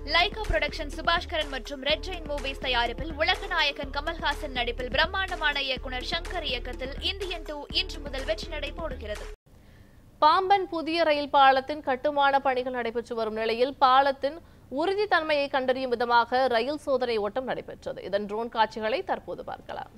Lyca production Subaskaran மற்றும் red Jain movies தயாரிப்பில் உலக நாயகன் கமல்ஹாசன் நடிப்பில் பிரம்மாண்டமான இயக்குனர் சங்கர் இயக்கத்தில் இந்தியன் டூ இன்று முதல் வெற்றி நடை போடுகிறது பாம்பன் புதிய ரயில் பாலத்தின் கட்டுமான பணிகள் நடைபெற்று வரும் நிலையில் பாலத்தின் உறுதித்தன்மையை கண்டறியும் விதமாக ரயில் சோதனை ஓட்டம் நடைபெற்றது இதன் ட்ரோன் காட்சிகளை தற்போது பார்க்கலாம்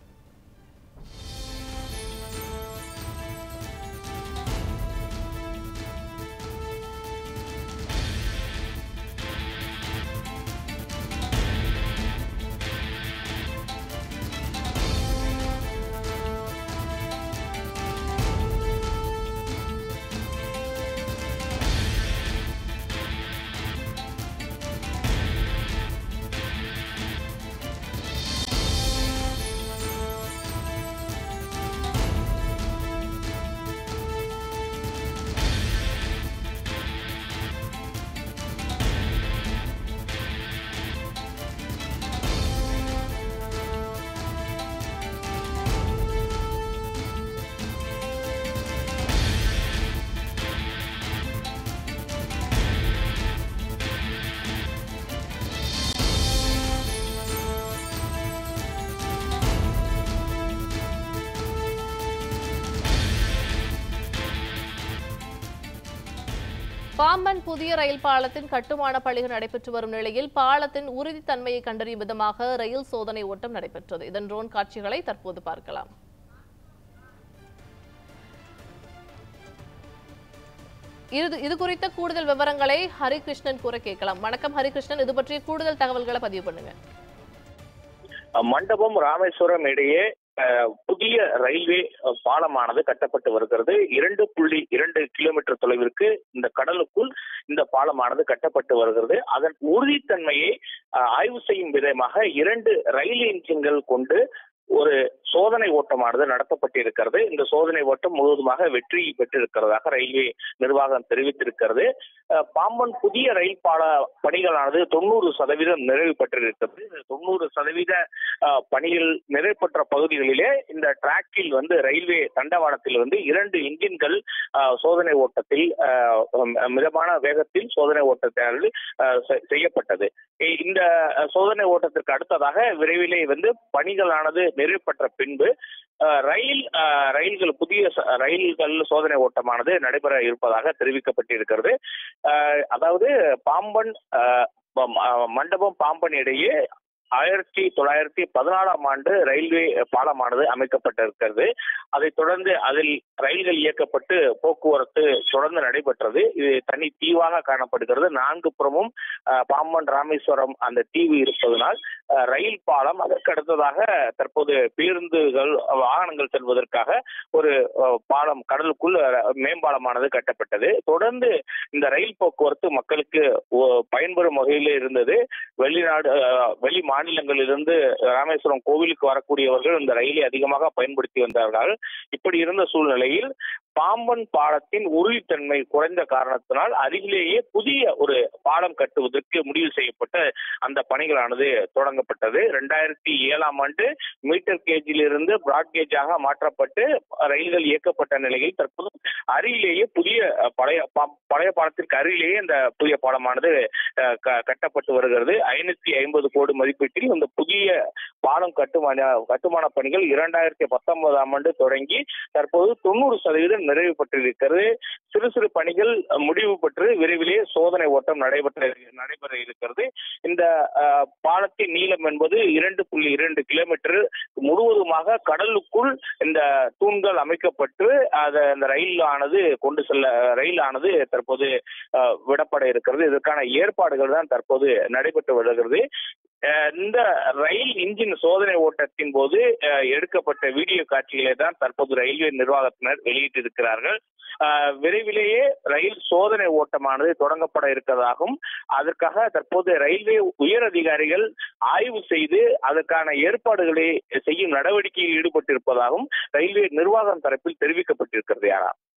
பாம்பன் புதிய ரயில் பாலத்தின் கட்டுமான பணிகள் நடைபெற்று வரும் நிலையில் பாலத்தின் உறுதித்தன்மையை கண்டறியும் விதமாக ரயில் சோதனை ஓட்டம் நடைபெற்றது இதன் ட்ரோன் காட்சிகளை தற்போது பார்க்கலாம் இது இது குறித்த கூடுதல் விவரங்களை ஹரிகிருஷ்ணன் கூற கேட்கலாம் வணக்கம் ஹரிகிருஷ்ணன் இது பற்றிய கூடுதல் தகவல்களை பதிவு பண்ணுங்க மண்டபம் ராமேஸ்வரம் இடையே அஹ், புதிய ரயில்வே அஹ், பாலமானது கட்டப்பட்டு வருகிறது இரண்டு புள்ளி இரண்டு கிலோமீட்டர் தொலைவிற்கு இந்த கடலுக்குள் இந்த பாலமானது கட்டப்பட்டு வருகிறது அதன் உறுதித்தன்மையை அஹ், ஆய்வு செய்யும் விதமாக இரண்டு ரயில் என்ஜின்கள் கொண்டு ஒரு சோதனை ஓட்டமானது நடத்தப்பட்டிருக்கிறது இந்த சோதனை ஓட்டம் முழுவதுமாக வெற்றி பெற்றிருக்கிறதாக ரயில்வே நிர்வாகம் தெரிவித்திருக்கிறது அஹ், பாம்பன் புதிய ரயில் பால பணிகளானது தொண்ணூறு சதவீதம் நிறைவு பெற்றிருக்கிறது இந்த தொண்ணூறு சதவீத அஹ், பணிகள் நிறைவு பெற்ற பகுதிகளிலே இந்த டிராக்கில் வந்து ரயில்வே தண்டவாளத்தில் வந்து இரண்டு இன்ஜின்கள் அஹ், சோதனை ஓட்டத்தில் அஹ், உம், மிதமான வேகத்தில் சோதனை ஓட்டத்தில் அஹ், செ- செய்யப்பட்டது இ- இந்த அஹ், சோதனை ஓட்டத்திற்கு அடுத்ததாக விரைவிலே வந்து பணிகளானது நிறைவு பெற்ற பின்பு அஹ், ரயில் அஹ், ரயில்கள் புதிய ச- ரயில்கள் சோதனை ஓட்டமானது நடைபெற இருப்பதாக தெரிவிக்கப்பட்டிருக்கிறது அஹ், அதாவது பாம்பன் அஹ், ம- ம- மண்டபம் பாம்பன் இடையே ஆயிரத்தி தொள்ளாயிரத்தி பதினாலாம் ஆண்டு ரயில்வே பாலமானது அமைக்கப்பட்டிருக்கிறது அதைத் தொடர்ந்து அதில் ரயில்கள் இயக்கப்பட்டு போக்குவரத்து தொடர்ந்து நடைபெற்றது இது தனி தீவாக காணப்படுகிறது நான்கு புறமும் அஹ், பாம்பன் ராமேஸ்வரம் அந்த தீவு இருப்பதனால் அஹ், ரயில் பாலம் அதற்கு அடுத்ததாக தற்போது பேருந்துகள் வாகனங்கள் செல்வதற்காக ஒரு அஹ், பாலம் கடலுக்குள் அஹ், மேம்பாலமானது கட்டப்பட்டது தொடர்ந்து இந்த ரயில் போக்குவரத்து மக்களுக்கு ஒ- பயன்பெறும் வகையில் இருந்தது வெளிநாடு அஹ், வெளி மாநிலங்களிலிருந்து ராமேஸ்வரம் கோவிலுக்கு வரக்கூடியவர்கள் இந்த ரயிலை அதிகமாக பயன்படுத்தி வந்தார்கள் இப்படி இருந்த சூழ்நிலையில் பாம்பன் பாலத்தின் உறுதித்தன்மை குறைந்த காரணத்தினால் அருகிலேயே புதிய ஒரு பாலம் கட்டுவதற்கு முடிவு செய்யப்பட்டு அந்த பணிகளானது தொடங்கப்பட்டது ரெண்டாயிரத்தி ஏழாம் ஆண்டு மீட்டர் கேஜில் இருந்து பிராட் கேஜாக மாற்றப்பட்டு ரயில்கள் இயக்கப்பட்ட நிலையில் தற்போது அருகிலேயே புதிய அஹ், பழைய பா- பழைய பாலத்திற்கு அருகிலேயே இந்த புதிய பாலமானது அஹ், க- கட்டப்பட்டு வருகிறது ஐநூத்தி ஐம்பது கோடி மதிப்பீட்டில் இந்த புதிய பாலம் கட்டுமான கட்டுமான பணிகள் இரண்டாயிரத்தி பத்தொன்பதாம் ஆண்டு தொடங்கி தற்போது தொண்ணூறு சதவீதம் நிறைவு பெற்றிருக்கிறது சிறு சிறு பணிகள் அஹ், முடிவு பெற்று விரைவிலே சோதனை ஓட்டம் நடைபெற்ற நடைபெற இருக்கிறது இந்த அஹ், பாலத்தின் நீளம் என்பது இரண்டு புள்ளி இரண்டு கிலோமீட்டர் முழுவதுமாக கடலுக்குள் இந்த தூண்கள் அமைக்கப்பட்டு அதை இந்த ரயில் ஆனது கொண்டு செல்ல ரயில் ஆனது தற்போது அஹ், விடப்பட இருக்கிறது இதற்கான ஏற்பாடுகள் தான் தற்போது நடைபெற்று வருகிறது அஹ், இந்த ரயில் இன்ஜின் சோதனை ஓட்டத்தின் போது அஹ், எடுக்கப்பட்ட வீடியோ காட்சிகளை தான் தற்போது ரயில்வே நிர்வாகத்தினர் வெளியிட்டிருக்கிறார்கள் அஹ், விரைவிலேயே ரயில் சோதனை ஓட்டமானது தொடங்கப்பட இருக்கிறதாகவும் அதற்காக தற்போது ரயில்வே உயர் அதிகாரிகள் ஆய்வு செய்து அதற்கான ஏற்பாடுகளை செய்யும் நடவடிக்கையில் ஈடுபட்டிருப்பதாகவும் ரயில்வே நிர்வாகம் தரப்பில் தெரிவிக்கப்பட்டிருக்கிறது யாரா